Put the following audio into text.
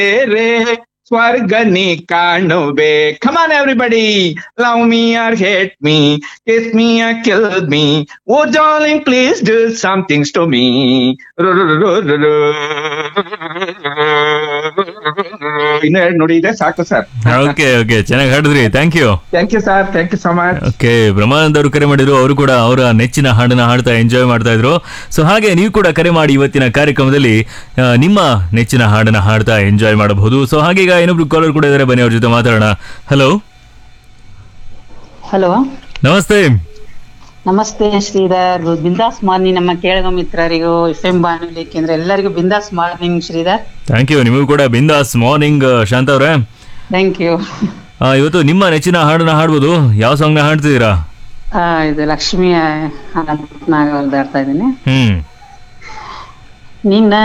ರೇ ಸ್ವರ್ಗ ನೀ ಕಾಣುವೆ come on everybody love me or hate me kiss me or kill me oh darling please do somethings to me ಇನ್ನು ಎರಡು ನೋಡಿ ಇದೆ ಸಾಕು ಸರ್ ಓಕೆ ಓಕೆ ಚೆನ್ನಾಗಿ ಹಾಡಿದ್ರಿ thank you thank you sir thank you so much okay Brahmanand ಅವರು ಕರೆ ಮಾಡಿದ್ರು ಅವರು ಕೂಡ ಅವರ ನೆಚ್ಚಿನ ಹಾಡನ್ನ ಹಾಡ್ತಾ ಎಂಜಾಯ್ ಮಾಡ್ತಾ ಇದ್ರು ಸೊ ಹಾಗೆ ನೀವು ಕೂಡ ಕರೆ ಮಾಡಿ ಇವತ್ತಿನ ಕಾರ್ಯಕ್ರಮದಲ್ಲಿ ಆ, ನಿಮ್ಮ ನೆಚ್ಚಿನ ಹಾಡನ್ನ ಹಾಡ್ತಾ ಎಂಜಾಯ್ ಮಾಡಬಹುದು ಸೊ ಹಾಗೆ ಈಗ ಇನ್ನೊಬ್ರು ಕಾಲರ್ ಕೂಡ ಇದ್ದಾರೆ ಬನ್ನಿ ಅವ್ರ ಜೊತೆ ಮಾತಾಡೋಣ ಹಲೋ ಹಲೋ ನಮಸ್ತೆ ನಮಸ್ತೆ ಶ್ರೀಧರ್ ಬಿಂದಾಸ್ ಮಾರ್ನಿಂಗ್ ನಮ್ಮ ಕೇಳಗ ಮಿತ್ರರಿಗೂ ಎಫ್ ಎಂ ಬಾನುಲಿ ಕೇಂದ್ರ ಎಲ್ಲರಿಗೂ ಬಿಂದಾಸ್ ಮಾರ್ನಿಂಗ್ ಶ್ರೀಧರ್ ಥ್ಯಾಂಕ್ ಯು ನಿಮಗೂ ಕೂಡ ಬಿಂದಾಸ್ ಮಾರ್ನಿಂಗ್ ಶಾಂತ ಅವರೇ ಥ್ಯಾಂಕ್ ಯು ಆ, ಇವತ್ತು ನಿಮ್ಮ ನೆಚ್ಚಿನ ಹಾಡನ್ನ ಹಾಡ್ಬೋದು ಯಾವ ಸಾಂಗ್ನ ಹಾಡ್ತಿದ್ದೀರಾ ಇದು ಲಕ್ಷ್ಮಿ ಅನಂತನಾಗ್ ಅವ್ರದ್ದು ಆಡ್ತಾ ಇದ್ದೀನಿ ಹ್ಮ್ ನಿನ್ನ